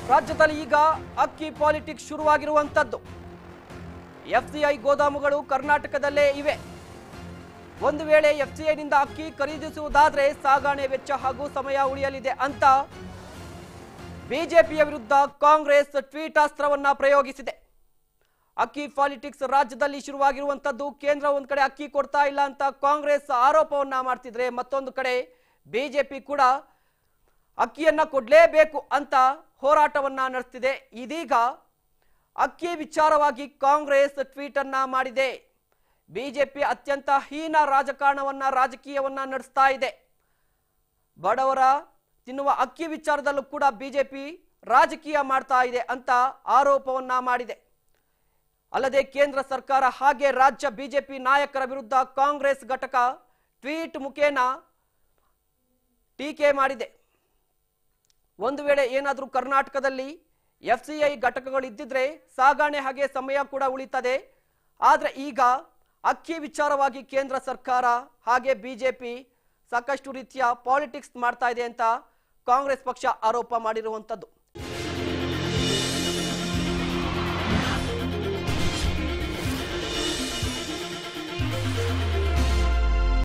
ರಾಜ್ಯದಲ್ಲಿ ಈಗ ಅಕ್ಕಿ ಪಾಲಿಟಿಕ್ಸ್ ಶುರುವಾಗಿರುವಂತದ್ದು ಎಫ್ಸಿಐ ಗೋದಾಮುಗಳು ಕರ್ನಾಟಕದಲ್ಲೇ ಇವೆ ಒಂದು ವೇಳೆ ಎಫ್ಸಿಐನಿಂದ ಅಕ್ಕಿ ಖರೀದಿಸುವುದಾದ್ರೆ ಸಾಗಣೆ ವೆಚ್ಚ ಹಾಗೂ ಸಮಯ ಉಳಿಯಲಿದೆ ಅಂತ ಬಿಜೆಪಿಯ ವಿರುದ್ಧ ಕಾಂಗ್ರೆಸ್ ಟ್ವೀಟಾಸ್ತ್ರವನ್ನ ಪ್ರಯೋಗಿಸಿದೆ ಅಕ್ಕಿ ಪಾಲಿಟಿಕ್ಸ್ ರಾಜ್ಯದಲ್ಲಿ ಶುರುವಾಗಿರುವಂತದ್ದು ಕೇಂದ್ರ ಒಂದ್ ಕಡೆ ಅಕ್ಕಿ ಕೊಡ್ತಾ ಇಲ್ಲ ಅಂತ ಕಾಂಗ್ರೆಸ್ ಆರೋಪವನ್ನ ಮಾಡ್ತಿದ್ರೆ ಮತ್ತೊಂದು ಕಡೆ ಬಿಜೆಪಿ ಕೂಡ ಅಕ್ಕಿಯನ್ನ ಕೊಡ್ಲೇಬೇಕು ಅಂತ ಹೋರಾಟವನ್ನ ನಡೆಸ್ತಿದೆ ಇದೀಗ ಅಕ್ಕಿ ವಿಚಾರವಾಗಿ ಕಾಂಗ್ರೆಸ್ ಟ್ವೀಟ್ ಅನ್ನ ಮಾಡಿದೆ ಬಿಜೆಪಿ ಅತ್ಯಂತ ಹೀನ ರಾಜಕಾರಣವನ್ನ ರಾಜಕೀಯವನ್ನ ನಡೆಸ್ತಾ ಇದೆ ಬಡವರ ತಿನ್ನುವ ಅಕ್ಕಿ ವಿಚಾರದಲ್ಲೂ ಕೂಡ ಬಿಜೆಪಿ ರಾಜಕೀಯ ಮಾಡ್ತಾ ಇದೆ ಅಂತ ಆರೋಪವನ್ನ ಮಾಡಿದೆ ಅಲ್ಲದೆ ಕೇಂದ್ರ ಸರ್ಕಾರ ಹಾಗೆ ರಾಜ್ಯ ಬಿಜೆಪಿ ನಾಯಕರ ವಿರುದ್ಧ ಕಾಂಗ್ರೆಸ್ ಘಟಕ ಟ್ವೀಟ್ ಮುಖೇನ ಟೀಕೆ ಮಾಡಿದೆ ಒಂದು ವೇಳೆ ಏನಾದರೂ ಕರ್ನಾಟಕದಲ್ಲಿ ಎಫ್ ಸಿ ಐ ಘಟಕಗಳು ಇದ್ದಿದ್ರೆ ಸಾಗಣೆ ಹಾಗೆ ಸಮಯ ಕೂಡ ಉಳಿತದೆ ಆದರೆ ಈಗ ಅಕ್ಕಿ ವಿಚಾರವಾಗಿ ಕೇಂದ್ರ ಸರ್ಕಾರ ಹಾಗೆ ಬಿಜೆಪಿ ಸಾಕಷ್ಟು ರೀತಿಯ ಪಾಲಿಟಿಕ್ಸ್ ಮಾಡ್ತಾ ಇದೆ ಅಂತ ಕಾಂಗ್ರೆಸ್ ಪಕ್ಷ ಆರೋಪ ಮಾಡಿರುವಂಥದ್ದು